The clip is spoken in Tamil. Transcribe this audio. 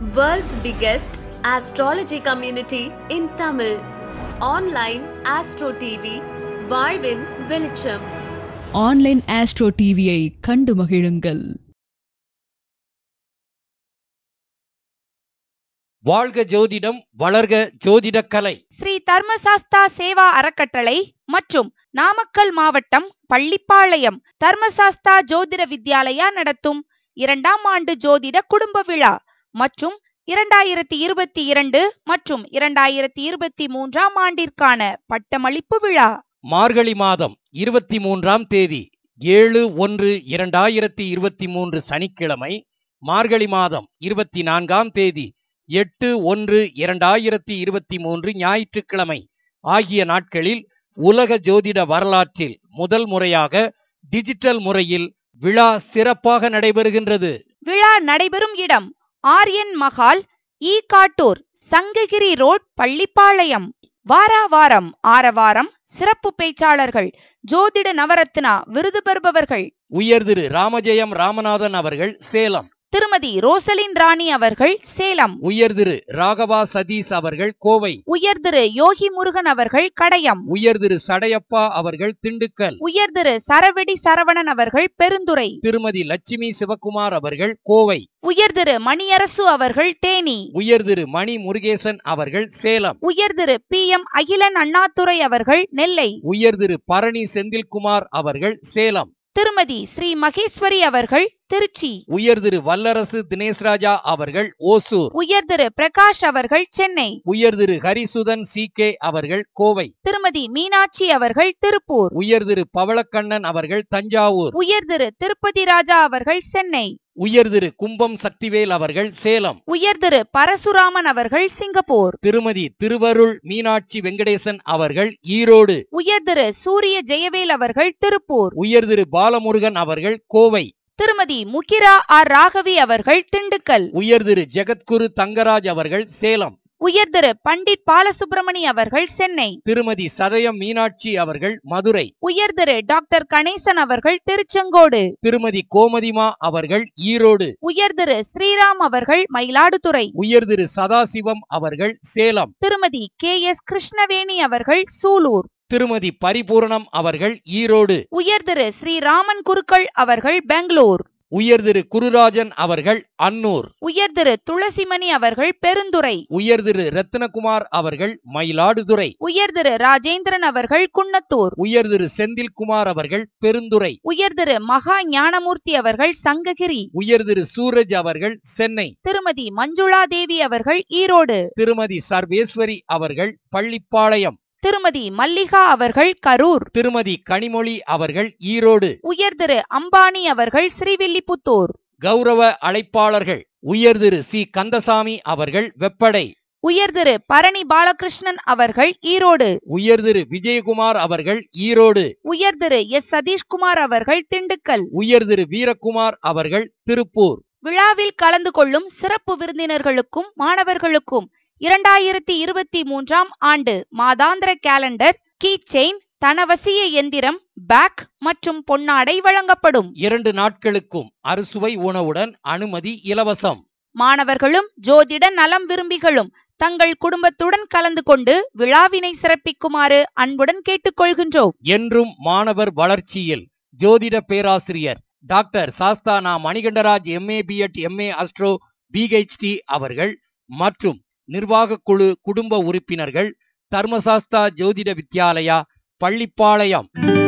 World's biggest astrology community in Tamil. Online Astro TV, வாழ்வின் வெளிச்சம் ஆன்லைன் ஆஸ்ட்ரோ டிவியை கண்டு மகிழுங்கள் வாழ்க ஜோதிடம் வளர்க ஜோதிடக் கலை ஸ்ரீ தர்மசாஸ்தா சேவா அறக்கட்டளை மற்றும் நாமக்கல் மாவட்டம் பள்ளிப்பாளையம் தர்மசாஸ்தா ஜோதிட வித்யாலயா நடத்தும் இரண்டாம் ஆண்டு ஜோதிட குடும்ப விழா மற்றும் இரண்டாயிரத்தி இருபத்தி இரண்டு மற்றும் இரண்டாயிரத்தி இருபத்தி மூன்றாம் ஆண்டிற்கான பட்டமளிப்பு விழா மார்கழி மாதம் இருபத்தி மூன்றாம் தேதி ஏழு ஒன்று இரண்டாயிரத்தி இருபத்தி மூன்று சனிக்கிழமை மார்கழி மாதம் இருபத்தி நான்காம் தேதி எட்டு ஒன்று இரண்டாயிரத்தி இருபத்தி மூன்று ஞாயிற்றுக்கிழமை ஆகிய நாட்களில் உலக ஜோதிட வரலாற்றில் முதல் முறையாக டிஜிட்டல் முறையில் விழா சிறப்பாக நடைபெறுகின்றது விழா நடைபெறும் இடம் ஆர்யன் மஹால் ஈ காட்டூர் சங்ககிரி ரோட் பள்ளிப்பாளையம் வாரா வாரம் ஆரவாரம் சிறப்பு பேச்சாளர்கள் ஜோதிட நவரத்னா விருது பெறுபவர்கள் உயர் திரு ராமஜெயம் ராமநாதன் அவர்கள் சேலம் திருமதி ரோசலின் ராணி அவர்கள் சேலம் உயர் திரு ராகவா சதீஷ் அவர்கள் கோவை உயர் திரு யோகி முருகன் அவர்கள் கடையம் உயர் திரு சடையப்பா அவர்கள் திண்டுக்கல் உயர் திரு சரவெடி சரவணன் அவர்கள் பெருந்துறை திருமதி லட்சுமி சிவகுமார் அவர்கள் கோவை உயர் திரு மணியரசு அவர்கள் தேனி உயர் திரு மணி முருகேசன் அவர்கள் சேலம் உயர் திரு பி எம் அகிலன் அண்ணாதுரை அவர்கள் நெல்லை உயர் திரு பரணி செந்தில்குமார் அவர்கள் சேலம் திருமதி ஸ்ரீ மகேஸ்வரி அவர்கள் திருச்சி உயர் திரு வல்லரசு தினேஷ் ராஜா அவர்கள் ஓசூர் உயர் திரு பிரகாஷ் அவர்கள் சென்னை உயர் திரு ஹரிசுதன் சி கே அவர்கள் கோவை திருமதி மீனாட்சி அவர்கள் திருப்பூர் உயர் திரு பவளக்கண்ணன் அவர்கள் தஞ்சாவூர் உயர் திரு திருப்பதி ராஜா அவர்கள் சென்னை உயர் திரு கும்பம் சக்திவேல் அவர்கள் சேலம் உயர் திரு பரசுராமன் அவர்கள் சிங்கப்பூர் திருமதி திருவருள் மீனாட்சி வெங்கடேசன் அவர்கள் ஈரோடு உயர் திரு சூரிய ஜெயவேல் அவர்கள் திருப்பூர் உயர் திரு பாலமுருகன் அவர்கள் கோவை திருமதி முகிரா ஆர் ராகவி அவர்கள் திண்டுக்கல் உயர் திரு ஜெகத்குரு தங்கராஜ் அவர்கள் சேலம் உயர் திரு பண்டிட் பாலசுப்ரமணி அவர்கள் சென்னை திருமதி சதயம் மீனாட்சி அவர்கள் மதுரை உயர் திரு டாக்டர் கணேசன் அவர்கள் திருச்செங்கோடு திருமதி கோமதிமா அவர்கள் ஈரோடு உயர் திரு ஸ்ரீராம் அவர்கள் மயிலாடுதுறை உயர் திரு சதாசிவம் அவர்கள் சேலம் திருமதி கே எஸ் கிருஷ்ணவேணி அவர்கள் சூலூர் திருமதி பரிபூரணம் அவர்கள் ஈரோடு உயர் திரு ஸ்ரீராமன் குருக்கள் அவர்கள் பெங்களூர் உயர் திரு குருராஜன் அவர்கள் அன்னூர் உயர் திரு துளசிமணி அவர்கள் பெருந்துறை உயர் திரு ரத்னகுமார் அவர்கள் மயிலாடுதுறை உயர் திரு ராஜேந்திரன் அவர்கள் குன்னத்தூர் உயர் திரு செந்தில்குமார் அவர்கள் பெருந்துறை உயர் திரு மகா ஞானமூர்த்தி அவர்கள் சங்ககிரி உயர் திரு சூரஜ் அவர்கள் சென்னை திருமதி மஞ்சுளா தேவி அவர்கள் ஈரோடு திருமதி சர்வேஸ்வரி அவர்கள் பள்ளிப்பாளையம் திருமதி மல்லிகா அவர்கள் கரூர் திருமதி கனிமொழி அவர்கள் ஈரோடு உயர் திரு அம்பானி அவர்கள் ஸ்ரீவில்லிபுத்தூர் கௌரவ அழைப்பாளர்கள் உயர் திரு சி கந்தசாமி அவர்கள் வெப்படை உயர் திரு பரணி பாலகிருஷ்ணன் அவர்கள் ஈரோடு உயர் திரு விஜயகுமார் அவர்கள் ஈரோடு உயர் திரு எஸ் சதீஷ்குமார் அவர்கள் திண்டுக்கல் உயர் திரு வீரகுமார் அவர்கள் திருப்பூர் விழாவில் கலந்து கொள்ளும் சிறப்பு விருந்தினர்களுக்கும் மாணவர்களுக்கும் இரண்டாயிரத்தி இருபத்தி மூன்றாம் ஆண்டு மாதாந்திர கேலண்டர் கீ செயின் தனவசிய எந்திரம் பேக் மற்றும் பொன்னாடை வழங்கப்படும் இரண்டு நாட்களுக்கும் அறுசுவை உணவுடன் அனுமதி இலவசம் மாணவர்களும் ஜோதிட நலம் விரும்பிகளும் தங்கள் குடும்பத்துடன் கலந்து கொண்டு விழாவினை சிறப்பிக்குமாறு அன்புடன் கேட்டுக்கொள்கின்றோம் என்றும் மாணவர் வளர்ச்சியில் ஜோதிட பேராசிரியர் doctor Sasthana Manikandaraj MA BEd MA astro PhD அவர்கள் மற்றும் நிர்வாக குழு குடும்ப உறுப்பினர்கள் தர்மசாஸ்தா ஜோதிட வித்யாலயா பள்ளிப்பாளையம்